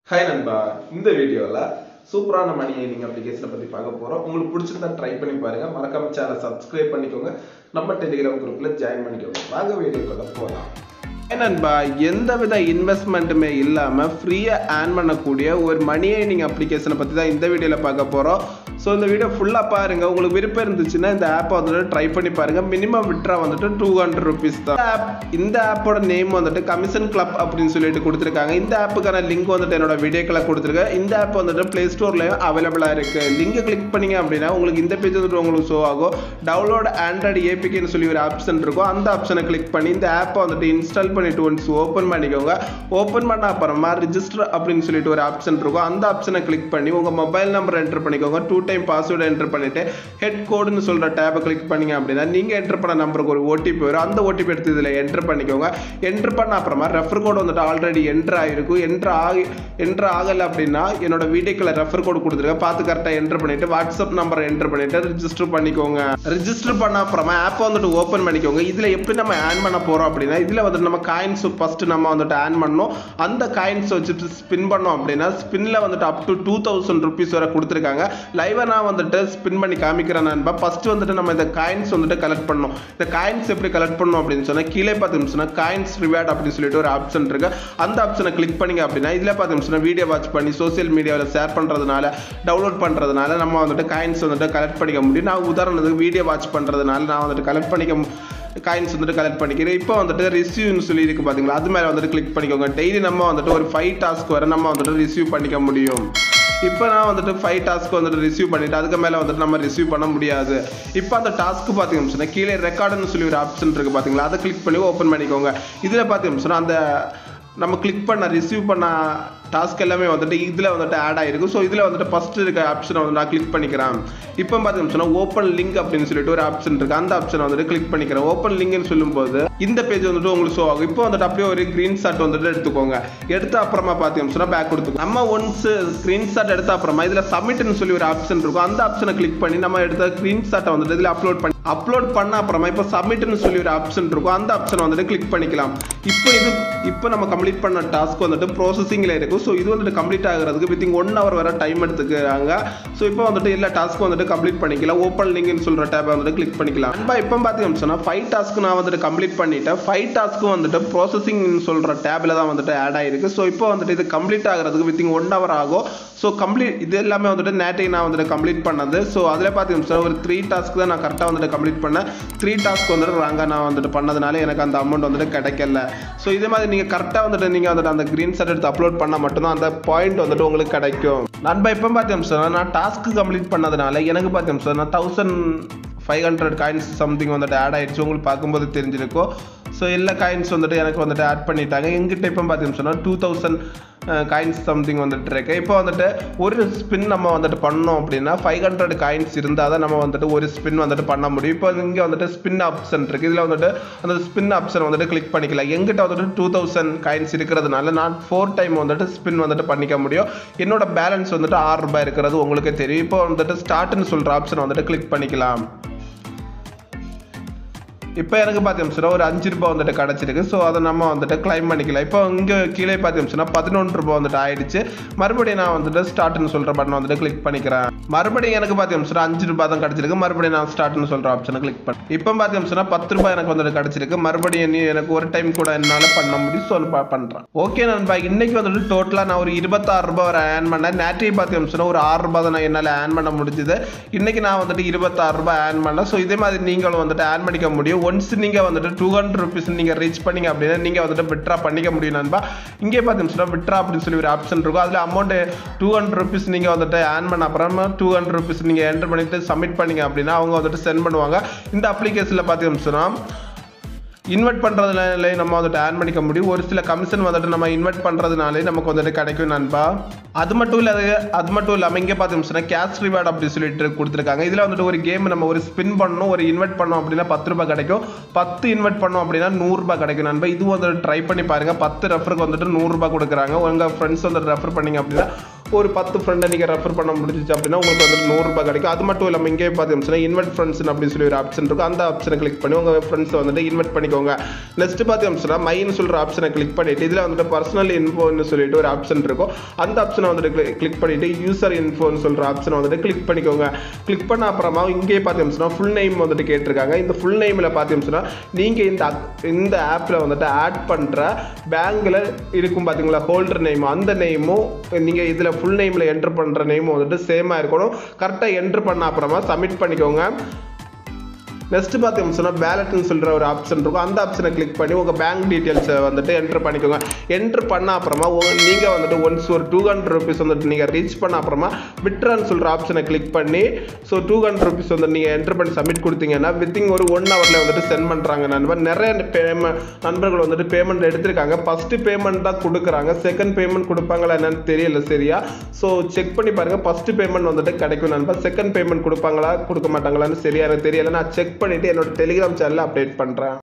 hi நண்பா இந்த வீடியோவில் சூப்பரான மணி ஏர்னிங் அப்ளிகேஷனை பற்றி பார்க்க போகிறோம் உங்களுக்கு பிடிச்சிருந்தா ட்ரை பண்ணி பாருங்க மறக்காம சேனல் சப்ஸ்கிரைப் பண்ணிக்கோங்க நம்ம டெலிகிராம் குரூப்பில் ஜாயின் பண்ணிக்கோங்க வாங்க வீடியோக்குள்ள போகலாம் நண்பா எந்த வித இன்வெஸ்ட்மெண்ட்டுமே இல்லாமல் ஃப்ரீயாக ஏர்ன் பண்ணக்கூடிய ஒரு மணி ஏர்னிங் அப்ளிகேஷனை பற்றி தான் இந்த வீடியோவில் பார்க்க போகிறோம் ஸோ இந்த வீடியோ ஃபுல்லாக பாருங்க உங்களுக்கு விருப்பம் இருந்துச்சுன்னா இந்த ஆப்பை வந்துட்டு ட்ரை பண்ணி பாருங்க மினிமம் விட்ரா வந்துட்டு டூ ஹண்ட்ரட் ருபீஸ் தான் ஆப் இந்த ஆப்போட நேம் வந்துட்டு கமிஷன் கிளப் அப்படின்னு சொல்லிட்டு கொடுத்துருக்காங்க இந்த ஆப்புக்கான லிங்க் வந்துட்டு என்னோட வீடியோக்களை கொடுத்துருக்கேன் இந்த ஆப் வந்துட்டு ப்ளே ஸ்டோர்லையும் அவைலபிளாக இருக்கு லிங்கை கிளிக் பண்ணீங்க அப்படின்னா உங்களுக்கு இந்த பேஜ் வந்துட்டு உங்களுக்கு ஷோ ஆகும் டவுன்லோட் ஆண்ட்ராய்டு ஏபிகேன்னு சொல்லி ஒரு ஆப்ஷன் இருக்கும் அந்த ஆப்ஷனை கிளிக் பண்ணி இந்த ஆப்பை வந்துட்டு இன்ஸ்டால் பண்ணிட்டு ஒன்ஸ் ஓப்பன் பண்ணிக்கோங்க ஓப்பன் பண்ண அப்புறமா ரிஜிஸ்டர் அப்படின்னு சொல்லிட்டு ஒரு ஆப்ஷன் இருக்கும் அந்த ஆப்ஷனை கிளிக் பண்ணி உங்கள் மொபைல் நம்பர் என்டர் பண்ணிக்கோங்க டூ டைம் பாஸ்வேர்டு என்டர் பண்ணிட்டு ஹெட் கோடுன்னு சொல்கிற டேப்பை கிளிக் பண்ணீங்க அப்படின்னா நீங்கள் என்டர் பண்ண நம்பருக்கு ஒரு ஓடிபி வரும் அந்த ஓடிபி எடுத்து இதில் என்டர் பண்ணிக்கோங்க என்டர் பண்ண அப்புறமா ரெஃபர் கோடு வந்துட்டு ஆல்ரெடி என்டர் ஆகிருக்கும் என்டர் ஆகி என்டர் ஆகலை அப்படின்னா என்னோட வீடியோக்கில் ரெஃபர் கோடு கொடுத்துருக்கேன் பார்த்து கரெக்டாக என்டர் பண்ணிட்டு வாட்ஸ்அப் நம்பரை என்டர் பண்ணிட்டு ரிஜிஸ்டர் பண்ணிக்கோங்க ரிஜிஸ்டர் பண்ண அப்புறமா ஆப்பை வந்துட்டு ஓப்பன் பண்ணிக்கோங்க இதில் எப்படி நம்ம ஆன் பண்ண போகிறோம் அப்படின்னா இதில் வந்துட்டு நம்ம காயின்ஸ் ஃபர்ஸ்ட் நம்ம வந்துட்டு ஆன் பண்ணோம் அந்த காயின்ஸ் வச்சுட்டு ஸ்பின் பண்ணோம் அப்படின்னா ஸ்பின்ல வந்துட்டு up to two thousand rupees வரை கொடுத்துருக்காங்க லைவா நான் வந்துட்டு ஸ்பின் பண்ணி காமிக்கிறேன் நண்பா ஃபர்ஸ்ட் வந்துட்டு நம்ம இந்த காயின்ஸ் வந்துட்டு கலெக்ட் பண்ணோம் இந்த காயின்ஸ் எப்படி கலெக்ட் பண்ணோம் அப்படின்னு சொன்னா கீழே பார்த்தோம்னா காயின்ஸ் ரிவார்ட் அப்படின்னு சொல்லிட்டு ஒரு ஆப்ஷன் இருக்கு அந்த ஆப்ஷனை கிளிக் பண்ணீங்க அப்படின்னா இதில் பார்த்தோம்னா வீடியோ வாட்ச் பண்ணி சோசியல் மீடியாவில் ஷேர் பண்ணுறதுனால டவுன்லோட் பண்ணுறதுனால நம்ம வந்துட்டு காயின்ஸ் வந்துட்டு கலெக்ட் பண்ணிக்க முடியும் நான் உதாரணத்துக்கு வீடியோ வாட்ச் பண்ணுறதுனால நான் வந்துட்டு கலெக்ட் பண்ணிக்க மு- காயின்ஸ் வந்துட்டு கலெக்ட் பண்ணிக்கிறேன் இப்போ வந்துட்டு ரிசீவ்னு சொல்லி இருக்கு பாத்தீங்களா அது மேலே வந்துட்டு கிளிக் பண்ணிக்கோங்க டெய்லி நம்ம வந்துட்டு ஒரு ஃபைவ் டாஸ்க் வரை நம்ம வந்துட்டு ரிசீவ் பண்ணிக்க முடியும் இப்போ நான் வந்துட்டு ஃபைவ் டாஸ்க் வந்துட்டு ரிசீவ் பண்ணிட்டு அதுக்கு மேலே வந்துட்டு நம்ம ரிசீவ் பண்ண முடியாது இப்போ அந்த டாஸ்க் பார்த்தீங்கன்னு சொன்னா கீழே ரெக்கார்டுன்னு சொல்லி ஒரு ஆப்ஷன் இருக்கு பாத்தீங்களா அதை கிளிக் பண்ணி ஓப்பன் பண்ணிக்கோங்க இதில் பார்த்தீங்கன்னு சொன்னா அந்த நம்ம கிளிக் பண்ண ரிசீவ் பண்ண டாஸ்க் எல்லாமே வந்துட்டு இதில் வந்துட்டு ஆட் ஆகிருக்கு ஸோ இதில் வந்துட்டு ஃபஸ்ட்டு இருக்க ஆப்ஷனை வந்து நான் கிளிக் பண்ணிக்கிறேன் இப்போ பார்த்தீங்கன்னு சொன்னால் ஓப்பன் லிங்க் அப்படின்னு சொல்லிட்டு ஒரு ஆப்ஷன் இருக்குது அந்த ஆப்ஷனை வந்துட்டு கிளிக் பண்ணிக்கிறேன் ஓப்பன் லிங்க்னு சொல்லும்போது இந்த பேஜ் வந்துட்டு உங்களுக்கு ஷோ ஆகும் இப்போ வந்துட்டு அப்படியே ஒரு க்ரீன் ஷாட் வந்துட்டு எடுத்துக்கோங்க எடுத்த அப்புறமா பார்த்தீங்கன்னு சொன்னால் பேக் கொடுத்துக்கோங்க நம்ம ஒன்ஸ் ஸ்க்ரீன் ஷாட் எடுத்த அப்புறமா இதில் சப்மிட்னு சொல்லி ஒரு ஆப்ஷன் இருக்கும் அந்த ஆப்ஷனை கிளிக் பண்ணி நம்ம எடுத்த ஸ்க்ரீன் ஷாட்டை வந்துட்டு இதில் அப்லோட் பண்ணி அப்லோட் பண்ண அப்புறமா இப்போ சப்மிட்னு சொல்லி ஒரு ஆப்ஷன் இருக்கும் அந்த ஆப்ஷனை வந்துட்டு கிளிக் பண்ணிக்கலாம் இப்போ இது இப்போ நம்ம கம்ப்ளீட் பண்ண டாஸ்க் வந்துட்டு ப்ராசஸிங்கில் இருக்கும் ஸோ இது வந்துட்டு கம்ப்ளீட் ஆகிறதுக்கு வித்திங் ஒன் ஹவர் வரை டைம் எடுத்துக்கிறாங்க ஸோ இப்போ வந்துட்டு எல்லா டாஸ்க்கும் வந்துட்டு கம்ப்ளீட் பண்ணிக்கலாம் ஓப்பன் லிங்க்னு சொல்கிற டேப்பை வந்துட்டு கிளிக் பண்ணிக்கலாம் அன்பா இப்போ பார்த்தீங்கன்னு சொன்னால் ஃபைவ் டாஸ்க்கு நான் வந்துட்டு கம்ப்ளீட் பண்ணிட்டேன் ஃபைவ் டாஸ்க்கும் வந்துட்டு ப்ராசஸிங்னு சொல்கிற டேபில் தான் வந்துட்டு ஆட் ஆகிருக்கு ஸோ இப்போ வந்துட்டு இது கம்ப்ளீட் ஆகிறதுக்கு வித்திங் ஒன் ஹவர் ஆகும் ஸோ கம்ப்ளீட் இது எல்லாமே வந்துட்டு நேற்றைக்கு நான் வந்துட்டு கம்ப்ளீட் பண்ணது ஸோ அதில் பார்த்தீங்கன்னு சொன்னால் ஒரு த்ரீ டாஸ்க் தான் நான் கரெக்டாக வந்துட்டு கம்ப்ளீட் பண்ணேன் த்ரீ டாஸ்க் வந்துட்டு ராங்காக நான் வந்துட்டு பண்ணதுனால எனக்கு அந்த அமௌண்ட் வந்துட்டு கிடைக்கல ஸோ இதே மாதிரி நீங்கள் கரெக்டாக வந்துட்டு நீங்கள் வந்துட்டு அந்த க்ரீன் ஷர்ட் எடுத்து அப்லோட் பண்ணால் மட்டும்தான் அந்த பாயிண்ட் வந்துட்டு உங்களுக்கு கிடைக்கும் நண்பா இப்போ பார்த்தீங்க சார் நான் டாஸ்க் கம்ப்ளீட் பண்ணதுனால எனக்கு பார்த்தீங்க சார் நான் thousand five hundred coins something வந்துட்டு ஆட் ஆயிடுச்சு உங்களுக்கு பார்க்கும்போது தெரிஞ்சிருக்கும் ஸோ எல்லா காயின்ஸ் வந்துட்டு எனக்கு வந்துட்டு ஆட் பண்ணிட்டாங்க எங்கிட்ட இப்போ பார்த்தீங்கன்னு சொன்னால் டூ தௌசண்ட் காயின்ஸ் சம்திங் வந்துட்டு இருக்கு இப்போ வந்துட்டு ஒரு ஸ்பின் நம்ம வந்துட்டு பண்ணோம் அப்படின்னா ஃபைவ் ஹண்ட்ரட் காயின்ஸ் இருந்தால் தான் நம்ம வந்துட்டு ஒரு ஸ்பின் வந்துட்டு பண்ண முடியும் இப்போ இங்கே வந்துட்டு ஸ்பின் ஆப்ஷன் இருக்கு இதில் வந்துட்டு அந்த ஸ்பின் ஆப்ஷன் வந்துட்டு கிளிக் பண்ணிக்கலாம் எங்கிட்ட வந்துட்டு டூ தௌசண்ட் காயின்ஸ் இருக்கிறதுனால நான் ஃபோர் டைம் வந்துட்டு ஸ்பின் வந்துட்டு பண்ணிக்க முடியும் என்னோட பேலன்ஸ் வந்துட்டு ஆறு ரூபாய் இருக்கிறது உங்களுக்கே தெரியும் இப்போ வந்துட்டு ஸ்டார்ட்னு சொல்கிற ஆப்ஷன் வந்துட்டு கிளிக் பண்ணிக்கலாம் இப்போ எனக்கு பார்த்தீங்கன்னா ஒரு அஞ்சு ரூபாய் வந்துட்டு கிடச்சிருக்கு ஸோ அதை நம்ம வந்துட்டு கிளைம் பண்ணிக்கலாம் இப்போ இங்கே கீழே பார்த்தீங்கன்னா பதினொன்று ரூபாய் வந்துட்டு ஆயிடுச்சு மறுபடியும் நான் வந்துட்டு ஸ்டார்ட்னு சொல்கிற பட்டன் வந்துட்டு கிளிக் பண்ணிக்கிறேன் மறுபடியும் எனக்கு பார்த்தீங்கன்னா அஞ்சு ரூபாய் தான் கிடச்சிருக்கு மறுபடியும் நான் ஸ்டார்ட்னு சொல்கிற ஆப்ஷனை கிளிக் பண்ணேன் இப்போ பார்த்தீங்கன்னா பத்து ரூபாய் எனக்கு வந்துட்டு கிடச்சிருக்கு மறுபடியும் நீ எனக்கு ஒரு டைம் கூட என்னால் பண்ண முடியும் ஸோ நான் பண்ணுறேன் ஓகே நண்பா இன்னைக்கு வந்துட்டு டோட்டலாக நான் ஒரு இருபத்தாறு ரூபாய் வரை ஆன் பண்ணேன் நேற்றைய பார்த்தீங்கன்னா ஒரு ஆறு ரூபாய் தான் என்னால் ஆன் பண்ண முடிஞ்சுது இன்னைக்கு நான் வந்துட்டு இருபத்தாறு ரூபாய் ஆன் பண்ணேன் ஸோ இதே மாதிரி நீங்களும் வந்துட்டு ஆன் பண்ணிக்க முடியும் ஒன்ஸ் நீங்கள் வந்துட்டு டூ ஹண்ட்ரட் ருபீஸ் நீங்கள் ரீச் பண்ணீங்க அப்படின்னா நீங்கள் வந்துட்டு விட்ரா பண்ணிக்க முடியும் நண்பா இங்கே பார்த்தீங்கன்னா விட்ரா அப்படின்னு சொல்லி ஒரு ஆப்ஷன் இருக்கும் அதில் அமௌண்ட் டூ ஹண்ட்ரட் ருபீஸ் நீங்கள் வந்துட்டு ஆன் பண்ண அப்புறமா டூ ஹண்ட்ரட் ருபீஸ் நீங்கள் என்டர் பண்ணிட்டு சப்மிட் பண்ணீங்க அப்படின்னா அவங்க வந்துட்டு சென்ட் பண்ணுவாங்க இந்த அப்ளிகேஷனில் பார்த்தீங்கன்னு சொன்னால் இன்வெர்ட் பண்ணுறதுனாலே நம்ம வந்துட்டு ஆன் பண்ணிக்க முடியும் ஒரு சில கமிஷன் வந்துட்டு நம்ம இன்வெர்ட் பண்ணுறதுனாலே நமக்கு வந்துட்டு கிடைக்கும் நண்பா அது மட்டும் இல்லாத அது மட்டும் இல்லாமல் இங்கே பார்த்தோம்னா கேஷ் ரிவார்ட் அப்படி சொல்லிட்டு கொடுத்துருக்காங்க இதில் வந்துட்டு ஒரு கேம் நம்ம ஒரு ஸ்பின் பண்ணணும் ஒரு இன்வெர்ட் பண்ணோம் அப்படின்னா பத்து ரூபாய் கிடைக்கும் பத்து இன்வெர்ட் பண்ணோம் அப்படின்னா நூறுரூபா கிடைக்கும் நண்பா இது வந்துட்டு ட்ரை பண்ணி பாருங்க பத்து ரெஃபருக்கு வந்துட்டு நூறுரூபா கொடுக்குறாங்க உங்கள் ஃப்ரெண்ட்ஸ் வந்துட்டு ரெஃபர் பண்ணீங்க அப்படின்னா ஒரு பத்து ஃப்ரெண்டை நீங்கள் ரெஃபர் பண்ண முடிஞ்சிச்சு அப்படின்னா உங்களுக்கு வந்துட்டு நூறுரூபா கிடைக்கும் அது மட்டும் இல்லாமல் இங்கே பார்த்தீங்கன்னா இன்வெர்ட் ஃப்ரெண்ட்ஸ் அப்படின்னு சொல்லி ஒரு ஆப்ஷன் இருக்கும் அந்த ஆப்ஷனை கிளிக் பண்ணி உங்கள் ஃப்ரெண்ட்ஸை வந்துட்டு இன்வெர்ட் பண்ணிக்கோங்க பண்ணிக்கோங்க நெக்ஸ்ட் பார்த்தீங்க சொன்னால் மைன்னு சொல்கிற ஆப்ஷனை கிளிக் பண்ணிட்டு இதில் வந்துட்டு பர்சனல் இன்ஃபோன்னு சொல்லிட்டு ஒரு ஆப்ஷன் இருக்கும் அந்த ஆப்ஷனை வந்துட்டு கிளிக் பண்ணிட்டு யூசர் இன்ஃபோன்னு சொல்கிற ஆப்ஷனை வந்துட்டு கிளிக் பண்ணிக்கோங்க கிளிக் பண்ண அப்புறமா இங்கே பார்த்தீங்க சொன்னால் ஃபுல் நேம் வந்துட்டு கேட்டிருக்காங்க இந்த ஃபுல் நேமில் பார்த்தீங்க சொன்னால் நீங்கள் இந்த ac- இந்த ஆப்பில் வந்துட்டு ஆட் பண்ணுற பேங்கில் இருக்கும் பார்த்தீங்களா ஹோல்டர் நேம் அந்த நேமும் நீங்கள் இதில் ஃபுல் நேமில் என்ட்ரு பண்ணுற நேமும் வந்துட்டு சேமாக இருக்கணும் கரெக்டாக என்ட்ரு பண்ண அப்புறமா சப்மிட் பண்ணிக்கோங்க நெக்ஸ்ட் பார்த்தீங்க சொன்னால் பேலட்னு சொல்கிற ஒரு ஆப்ஷன் இருக்கும் அந்த ஆப்ஷனை கிளிக் பண்ணி உங்கள் பேங்க் டீட்டெயில்ஸை வந்துட்டு என்ட்ரு பண்ணிக்கோங்க என்ட்ரு பண்ண அப்புறமா உங்க நீங்கள் வந்துட்டு ஒன்ஸ் ஒரு டூ ஹண்ட்ரட் ருபீஸ் வந்துட்டு நீங்கள் ரீச் பண்ண அப்புறமா விட்ரான்னு சொல்கிற ஆப்ஷனை கிளிக் பண்ணி ஸோ டூ ஹண்ட்ரட் ருபீஸ் வந்து நீங்கள் என்ட்ரு பண்ணி சப்மிட் கொடுத்தீங்கன்னா வித்தின் ஒரு ஒன் ஹவரில் வந்துட்டு சென்ட் பண்ணுறாங்க நண்பர் நிறைய பேமெண்ட் நண்பர்கள் வந்துட்டு பேமெண்ட் எடுத்திருக்காங்க ஃபஸ்ட்டு பேமெண்ட் தான் கொடுக்குறாங்க செகண்ட் பேமெண்ட் கொடுப்பாங்களா என்னன்னு தெரியல சரியா ஸோ செக் பண்ணி பாருங்கள் ஃபஸ்ட்டு பேமெண்ட் வந்துட்டு கிடைக்கும் நண்பர் செகண்ட் பேமெண்ட் கொடுப்பாங்களா கொடுக்க மாட்டாங்களான்னு சரியா எனக்கு தெரியல நான் செக் பண்ணிவிட்டு என்னோட டெலிகிராம் சேனலில் அப்டேட் பண்ணுறேன்